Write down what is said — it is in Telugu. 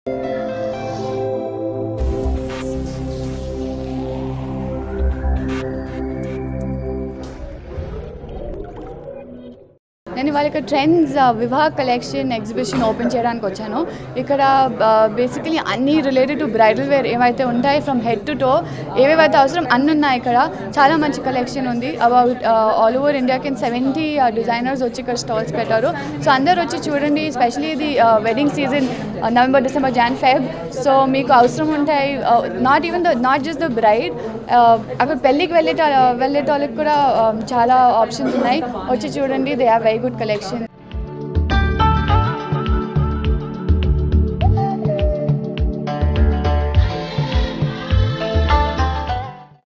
నేను ఇవాళ ఇక్కడ ట్రెండ్స్ వివాహ కలెక్షన్ ఎగ్జిబిషన్ ఓపెన్ చేయడానికి వచ్చాను ఇక్కడ బేసికలీ అన్ని రిలేటెడ్ టు బ్రైడల్ వేర్ ఏవైతే ఉంటాయి ఫ్రమ్ హెడ్ టు టో ఏవేవైతే అవసరం అన్ని ఉన్నాయి ఇక్కడ చాలా మంచి కలెక్షన్ ఉంది అబౌట్ ఆల్ ఓవర్ ఇండియాకి సెవెంటీ డిజైనర్స్ వచ్చి ఇక్కడ స్టాల్స్ పెట్టారు సో అందరు వచ్చి చూడండి స్పెషలీ ఇది wedding season November December Jan Feb so మీకు అవసరం ఉంటాయి not even the not just the bride అక్కడ పెళ్ళికి వెళ్ళేట వెళ్ళేటోళ్ళకి కూడా uh, చాలా ఆప్షన్స్ ఉన్నాయి వచ్చి చూడండి they have very good collection